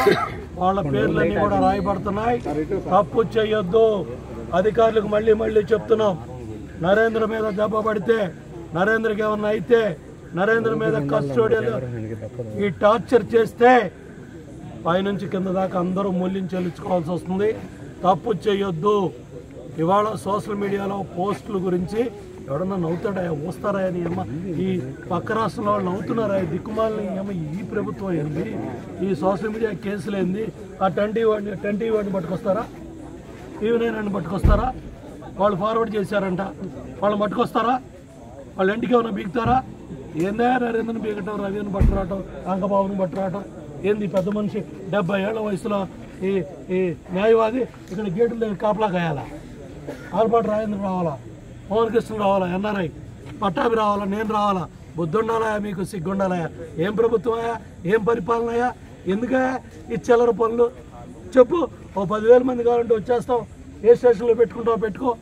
వాళ్ళ పేర్లన్నీ కూడా రాయబడుతున్నాయి తప్పు చేయొద్దు అధికారులకు మళ్ళీ మళ్ళీ చెప్తున్నాం నరేంద్ర మీద దెబ్బ పడితే నరేంద్రకి ఏమన్నా అయితే నరేంద్ర మీద కస్టోడియల్ ఈ టార్చర్ చేస్తే పైనుంచి కింద దాకా అందరూ మూల్యం చెల్లించుకోవాల్సి వస్తుంది తప్పు చేయొద్దు ఇవాళ సోషల్ మీడియాలో పోస్టుల గురించి ఎవడన్నా నవ్వుతాడా ఊస్తారా అని అమ్మ ఈ పక్క రాష్ట్రంలో వాళ్ళు నవ్వుతున్నారా ఈ దిక్కుమాలని అమ్మ ఈ ప్రభుత్వం ఏంది ఈ సోషల్ మీడియా కేసులు ఏంది ఆ టెంటీ వాడిని టెంటీ వాడిని పట్టుకొస్తారా టీవీ నైన్ పట్టుకొస్తారా వాళ్ళు ఫార్వర్డ్ చేశారంట వాళ్ళు పట్టుకొస్తారా వాళ్ళు ఇంటికి ఏమైనా బీగుతారా ఏందా నరేంద్రని బీగటం రవిని పట్టురావటం అంకబాబుని పట్టురావటం ఏంది ఈ పెద్ద మనిషి డెబ్బై ఏళ్ల వయసులో ఈ ఈ న్యాయవాది ఇక్కడ గేటుల దగ్గర కాపలా కాయాలా ఆల్పాటి రాజేంద్ర రావాలా పవన్ కృష్ణ రావాలా ఎన్ఆర్ఐ పట్టాభి రావాలా నేను రావాలా బుద్ధుండాలా మీకు సిగ్గుండాలా ఏం ప్రభుత్వమయా ఏం పరిపాలనయా ఎందుకా ఈ చిల్లర పనులు చెప్పు ఓ పదివేల మంది కావాలంటే వచ్చేస్తాం ఏ స్టేషన్లో పెట్టుకుంటావు పెట్టుకో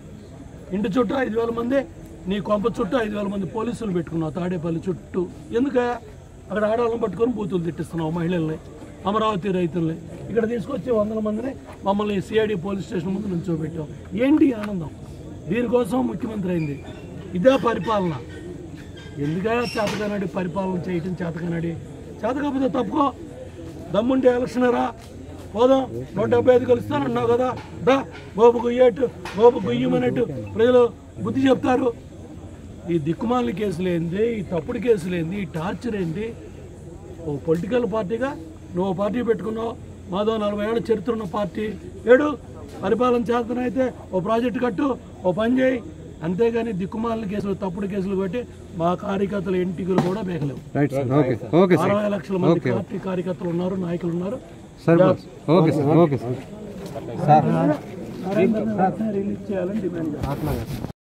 ఇంటి చుట్టూ ఐదు వేల మంది నీ కొంప చుట్టూ ఐదు వేల మంది పోలీసులు పెట్టుకున్నావు తాడేపల్లి చుట్టూ ఎందుక అక్కడ ఆడవాళ్ళని పట్టుకొని బూతులు తిట్టిస్తున్నావు మహిళల్ని అమరావతి రైతుల్ని ఇక్కడ తీసుకొచ్చి వందల మందిని మమ్మల్ని సిఐడి పోలీస్ స్టేషన్ ముందు నుంచోబెట్టాం ఏంటి ఆనందం దీనికోసం ముఖ్యమంత్రి అయింది ఇదే పరిపాలన ఎందుగా చేతకానడి పరిపాలన చేయటం చేతకానడి చేతకాకపోతే తప్పుకో దమ్ముంటే ఎలక్షన్ రా పోదాం నూట డెబ్బై ఐదు కలుస్తానన్నావు కదా దా గోపు గుయ్యేట్టు గోపు గుయ్యమన్నట్టు ప్రజలు బుద్ధి చెప్తారు ఈ దిక్కుమాలిన కేసులు ఏంది ఈ తప్పుడు కేసులు ఏంది ఈ టార్చర్ ఏంటి ఓ పొలిటికల్ పార్టీగా నువ్వు ఓ పార్టీ పెట్టుకున్నావు మాదో నలభై ఏళ్ళ చరిత్ర ఉన్న పార్టీ ఏడు పరిపాలన చేతనైతే ఓ ప్రాజెక్టు కట్టు ఓ పని చేయి అంతేగాని దిక్కుమాలిన కేసులు తప్పుడు కేసులు కొట్టి మా కార్యకర్తల ఎంటికలు కూడా బేకలేవు right sir okay okay sir అరవై లక్షల మంది పార్టీ కార్యకర్తలు ఉన్నారు నాయకులు ఉన్నారు సరే boss okay sir okay sir Narendra release చేయాలని డిమాండ్ చేస్తాం